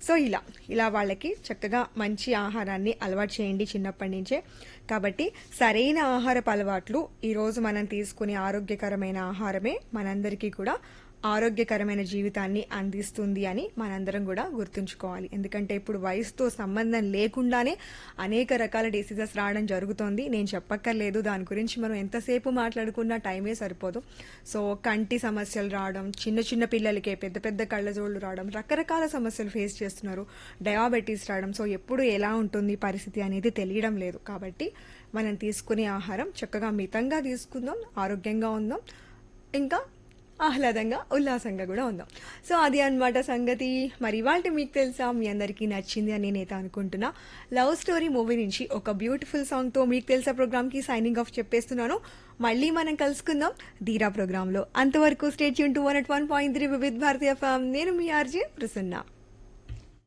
so ఇలా ఇలా వాళ్ళకి చక్కగా మంచి ఆహారాన్ని అలవాటు చేయండి చిన్నప్పటి నుంచే కాబట్టి సరైన ఆహారపు అలవాట్లు ఈరోజు మనం తీసుకునే ఆరోగ్యకరమైన ఆహారమే మనందరికీ కూడా ఆరోగ్యకరమైన జీవితాన్ని అందిస్తుంది అని మనందరం కూడా గుర్తుంచుకోవాలి ఎందుకంటే ఇప్పుడు వయసుతో సంబంధం లేకుండానే అనేక రకాల డిసీజెస్ రావడం జరుగుతోంది నేను చెప్పక్కర్లేదు దాని గురించి మనం ఎంతసేపు మాట్లాడుకున్నా టైమే సరిపోదు సో కంటి సమస్యలు రావడం చిన్న చిన్న పిల్లలకే పెద్ద పెద్ద కళ్ళజోళ్ళు రావడం రకరకాల సమస్యలు ఫేస్ చేస్తున్నారు డయాబెటీస్ రావడం సో ఎప్పుడు ఎలా ఉంటుంది పరిస్థితి అనేది తెలియడం లేదు కాబట్టి మనం తీసుకునే ఆహారం చక్కగా మితంగా తీసుకుందాం ఆరోగ్యంగా ఉందాం ఇంకా ఆహ్లాదంగా ఉల్లాసంగా కూడా ఉందాం సో అది అన్నమాట సంగతి మరి ఇవాళ మీకు తెలుసా మీ అందరికీ నచ్చింది అని నేనైతే అనుకుంటున్నా లవ్ స్టోరీ మూవీ నుంచి ఒక బ్యూటిఫుల్ సాంగ్తో మీకు తెలుసా ప్రోగ్రామ్కి సైనింగ్ ఆఫ్ చెప్పేస్తున్నాను మళ్ళీ మనం కలుసుకుందాం ధీరా ప్రోగ్రాంలో అంతవరకు స్టేట్ యూన్ two one eight one point three Vividh భారతీయ ఫ్యామ్ నేను మీ ఆర్జే ప్రసన్న